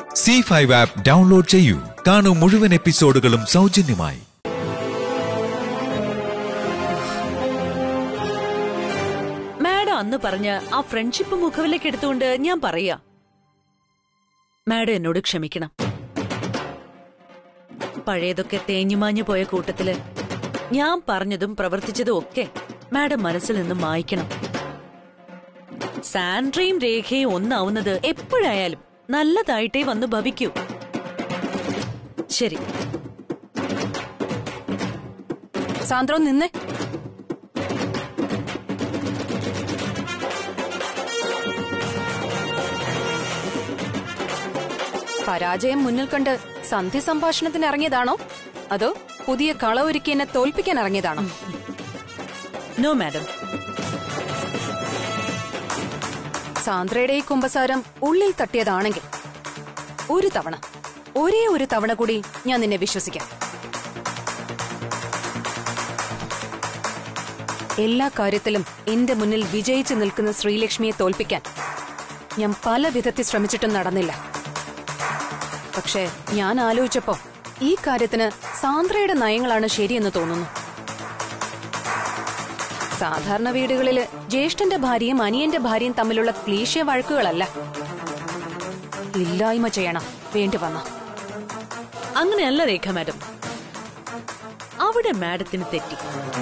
C five app download ചെയ്യൂ കാണൂ മുഴുവൻ എപ്പിസോഡുകളും സൗജന്യമായി മാഡം അന്ന് പറഞ്ഞ ആ ഫ്രണ്ട്ഷിപ്പ് മുഖവിലേക്ക് എടുത്തുകൊണ്ട് ഞാൻ പറയാ മാഡം എന്നോട് ക്ഷമിക്കണം പഴയതൊക്കെ തേഞ്ഞുമാഞ്ഞു പോയ കൂട്ടത്തില് ഞാൻ പറഞ്ഞതും പ്രവർത്തിച്ചതും ഒക്കെ മാഡം മനസ്സിൽ നിന്ന് മായ്ക്കണം സാൻഡ്രയും രേഖയും ഒന്നാവുന്നത് എപ്പോഴായാലും നല്ലതായിട്ടേ വന്ന് ഭവിക്കൂ ശരി സാന്ദ്രോ നിന്നേ പരാജയം മുന്നിൽ കണ്ട് സന്ധി സംഭാഷണത്തിന് ഇറങ്ങിയതാണോ അതോ പുതിയ കള ഒരുക്കി എന്നെ തോൽപ്പിക്കാൻ ഇറങ്ങിയതാണോ നോ മാഡം സാന്ദ്രയുടെ ഈ കുമ്പസാരം ഉള്ളിൽ തട്ടിയതാണെങ്കിൽ ഒരു തവണ ഒരേ ഒരു തവണ കൂടി ഞാൻ നിന്നെ വിശ്വസിക്കാം എല്ലാ കാര്യത്തിലും എന്റെ മുന്നിൽ വിജയിച്ചു നിൽക്കുന്ന ശ്രീലക്ഷ്മിയെ തോൽപ്പിക്കാൻ ഞാൻ പല വിധത്തിൽ ശ്രമിച്ചിട്ടും നടന്നില്ല പക്ഷേ ഞാൻ ആലോചിച്ചപ്പോ ഈ കാര്യത്തിന് സാന്ദ്രയുടെ നയങ്ങളാണ് ശരിയെന്ന് തോന്നുന്നു സാധാരണ വീടുകളില് ജ്യേഷ്ഠന്റെ ഭാര്യയും അനിയന്റെ ഭാര്യയും തമ്മിലുള്ള ക്ലീശ വഴക്കുകളല്ല ഇല്ലായ്മ ചെയ്യണം വേണ്ടി വന്ന അങ്ങനെയല്ല രേഖ മാഡം അവിടെ മാഡത്തിന് തെറ്റി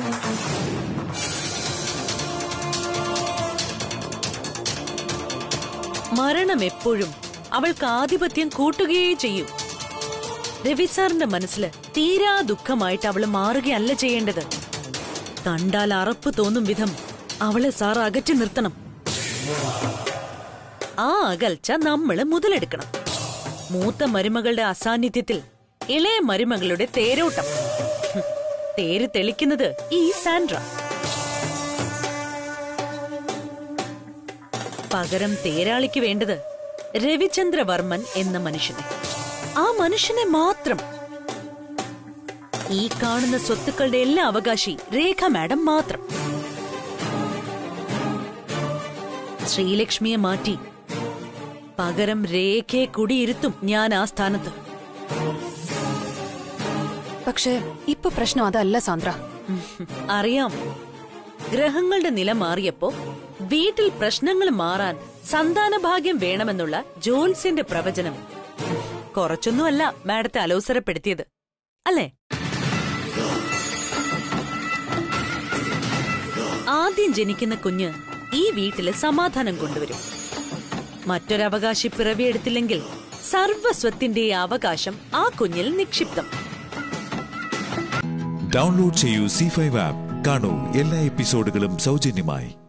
മരണം എപ്പോഴും അവൾക്ക് ആധിപത്യം കൂട്ടുകയേ ചെയ്യും രവി സാറിന്റെ മനസ്സില് തീരാ ദുഃഖമായിട്ട് അവള് മാറുകയല്ല ചെയ്യേണ്ടത് കണ്ടാൽ അറപ്പ് തോന്നും വിധം അവളെ സാർ അകറ്റി നിർത്തണം ആ അകൽച്ച നമ്മള് മുതലെടുക്കണം മൂത്ത മരുമകളുടെ അസാന്നിധ്യത്തിൽ ഇളയ മരുമകളുടെ തേരോട്ടം ഹും, തേര് തെളിക്കുന്നത് ഈ സാൻഡ്ര പകരം തേരാളിക്ക് വേണ്ടത് രവിചന്ദ്രവർമ്മൻ എന്ന മനുഷ്യനെ ആ മനുഷ്യനെ മാത്രം ഈ കാണുന്ന സ്വത്തുക്കളുടെ എല്ലാ അവകാശി രേഖ മാഡം മാത്രം ശ്രീലക്ഷ്മിയെ മാറ്റി പകരം രേഖയെ കുടിയിരുത്തും ഞാൻ ആ സ്ഥാനത്ത് പക്ഷേ ഇപ്പൊ പ്രശ്നം അതല്ല സാന്ദ്ര ഉം, അറിയാം ഗ്രഹങ്ങളുടെ നില മാറിയപ്പോ വീട്ടിൽ പ്രശ്നങ്ങൾ മാറാൻ സന്താനഭാഗ്യം വേണമെന്നുള്ള ജോൽസിന്റെ പ്രവചനം കുറച്ചൊന്നുമല്ല മാഡത്തെ അലോസരപ്പെടുത്തിയത് അല്ലേ ആദ്യം ജനിക്കുന്ന കുഞ്ഞ് ഈ വീട്ടില് സമാധാനം കൊണ്ടുവരും മറ്റൊരവകാശി പിറവിയെടുത്തില്ലെങ്കിൽ സർവസ്വത്തിന്റെ അവകാശം ആ കുഞ്ഞിൽ നിക്ഷിപ്തം ഡൗൺലോഡ് ചെയ്യൂ സി ഫൈവ് ആപ്പ് കാണൂ എല്ലാ എപ്പിസോഡുകളും സൗജന്യമായി